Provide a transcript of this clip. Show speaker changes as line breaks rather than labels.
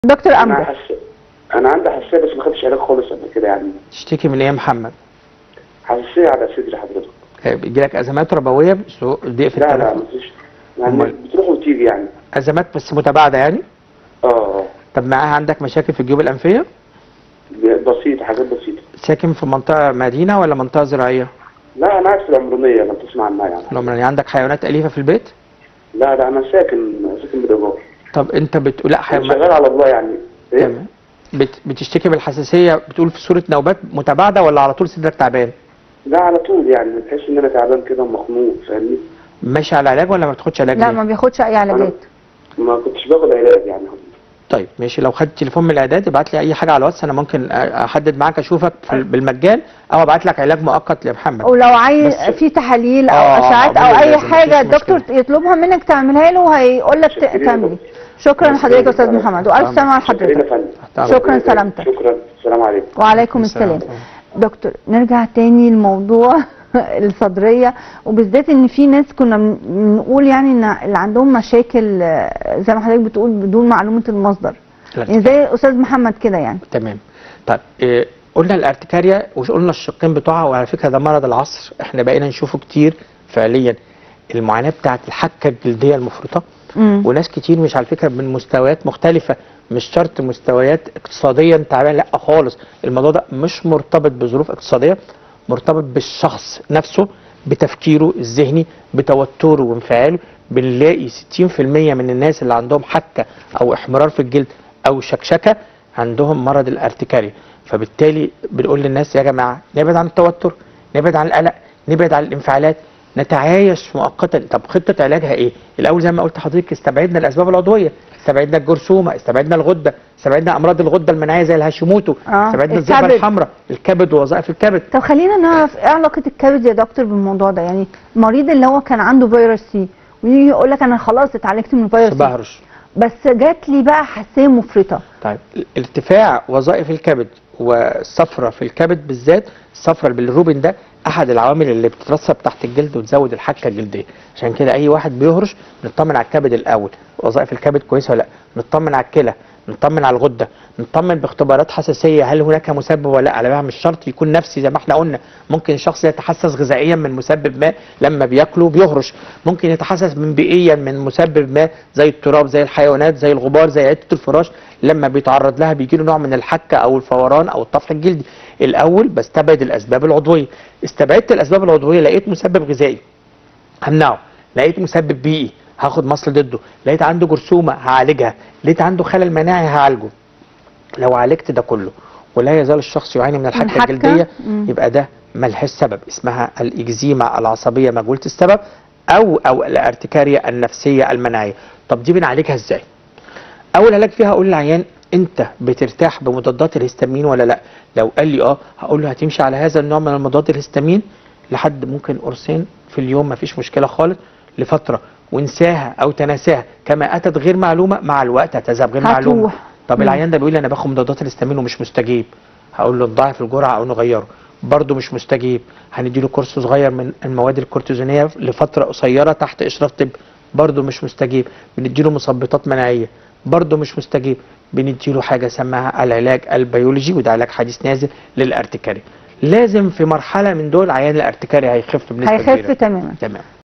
دكتور
انا
امجد
حس... انا عندي حساسيه بس ما خدتش علاج خالص قبل كده يعني
تشتكي من ايه يا محمد؟
حساسيه على صدري حضرتك
بيجي لك ازمات ربويه سوء ضيق في
لا لا
التنفس
مفيش يعني
أمال؟
بتروح وتيجي يعني
ازمات بس متباعده يعني
اه اه
طب معاها عندك مشاكل في الجيوب الانفيه
بسيطه حاجات بسيطه
ساكن في منطقه مدينه ولا منطقه زراعيه
لا انا قاعد في العمرانيه لو تسمع عنها يعني
لو يعني عندك حيوانات اليفه في البيت
لا لا انا ساكن ساكن بالايجار
طب انت بتقول لا
انا
حيوان
شغال على الله يعني ايه
تمام بت... بتشتكي بالحساسيه بتقول في صوره نوبات متباعده ولا على طول صدرك تعبان
لا على طول يعني بتحس ان انا تعبان كده ومخنوق فاهمني
ماشي على علاج ولا ما بتاخدش علاج
لا
ليه؟
ما بياخدش اي علاجات
ما كنتش باخد علاج يعني
طيب ماشي لو خدت تليفون من الاعداد ابعت لي اي حاجه على الواتس انا ممكن أ- احدد معاك اشوفك في ال- بالمجان او ابعت لك علاج مؤقت لمحمد
ولو عايز
بس-
في تحاليل او
آه،
اشعات او
عموماً
اي
لازم،
حاجه
مفيش
الدكتور
مشكلة.
يطلبها منك تعملها له وهيقول لك
شكرا يا
تعملي
دكتور.
شكرا
شكرا
لحضرتك يا استاذ
شكرا.
محمد والف سلامه على
شكرا يا
حضرتك
فندم
تمام.
شكرا سلامتك
شكرا السلام عليكم
وعليكم
السلام.
السلام دكتور نرجع تاني لموضوع الصدريه وبالذات ان في ناس كنا بن- بنقول يعني ان اللي عندهم مشاكل آه، زي ما حضرتك بتقول بدون معلومه المصدر
لا.
يعني زي استاذ محمد كده يعني
تمام طيب إيه قلنا الارتكاريا وقلنا الشقين بتوعها وعلى فكره ده مرض العصر احنا بقينا نشوفه كتير فعليا المعاناه بتاعت الحكه الجلديه المفرطه
مم.
وناس كتير مش على فكره من مستويات مختلفه مش شرط مستويات اقتصاديا تعبان لا خالص الموضوع ده مش مرتبط بظروف اقتصاديه مرتبط بالشخص نفسه بتفكيره الذهني بتوتره وانفعاله بنلاقي 60% من الناس اللي عندهم حكه او احمرار في الجلد او شكشكه عندهم مرض الارتكاري فبالتالي بنقول للناس يا جماعه نبعد عن التوتر نبعد عن القلق نبعد عن الانفعالات نتعايش مؤقتا طب خطه علاجها ايه الاول زي ما قلت لحضرتك استبعدنا الاسباب العضويه استبعدنا الجرثومه استبعدنا الغده استبعدنا امراض الغده المناعيه زي الهاشيموتو
آه،
استبعدنا الذئبه
الكبد.
الحمراء الكبد ووظائف الكبد
طب خلينا نعرف ايه علاقه الكبد يا دكتور بالموضوع ده يعني المريض اللي هو كان عنده فيروس سي ويجي يقول لك انا خلاص اتعالجت من الفيروس سي
بهرش
بس جات لي بقى حساسيه مفرطه
طيب ارتفاع وظائف الكبد والصفرة في الكبد بالذات الصفرة بالروبين ده احد العوامل اللي بتترسب تحت الجلد وتزود الحكه الجلديه عشان كده اي واحد بيهرش نطمن على الكبد الاول وظائف الكبد كويسه ولا لا نطمن على الكلى نطمن على الغده نطمن باختبارات حساسيه هل هناك مسبب ولا لا على فكرة مش شرط يكون نفسي زي ما احنا قلنا ممكن الشخص يتحسس غذائيا من مسبب ما لما بياكله بيهرش ممكن يتحسس من بيئيا من مسبب ما زي التراب زي الحيوانات زي الغبار زي عده الفراش لما بيتعرض لها بيجي له نوع من الحكه او الفوران او الطفح الجلدي الاول بستبعد الاسباب العضويه استبعدت الاسباب العضويه لقيت مسبب غذائي همنعه لقيت مسبب بيئي هاخد مصل ضده لقيت عنده جرثومه هعالجها لقيت عنده خلل مناعي هعالجه لو عالجت ده كله ولا يزال الشخص يعاني من الحكه
الحكة؟
الجلديه
مم.
يبقى ده ملهاش سبب اسمها الاكزيما العصبيه مجهوله السبب او او الارتكاريا النفسيه المناعيه طب دي بنعالجها ازاي اول علاج فيها اقول للعيان انت بترتاح بمضادات الهستامين ولا لا لو قال لي اه هقول له هتمشي على هذا النوع من المضادات الهستامين لحد ممكن قرصين في اليوم مفيش مشكله خالص لفتره وانساها او تناساها كما اتت غير معلومه مع الوقت هتذهب غير معلومه
هتروح.
طب
مم.
العيان ده بيقول لي انا باخد مضادات الهستامين ومش مستجيب هقول له نضاعف الجرعه او نغيره برضه مش مستجيب هنديله كورس صغير من المواد الكورتيزونيه لفتره قصيره تحت اشراف طب برضه مش مستجيب بنديله مثبطات مناعيه برضه مش مستجيب بنديله حاجه اسمها العلاج البيولوجي وده علاج حديث نازل للارتكاري لازم في مرحله من دول عيان الارتكاري هيخف بنسبه
هيخف
كبيره
تماما
تمام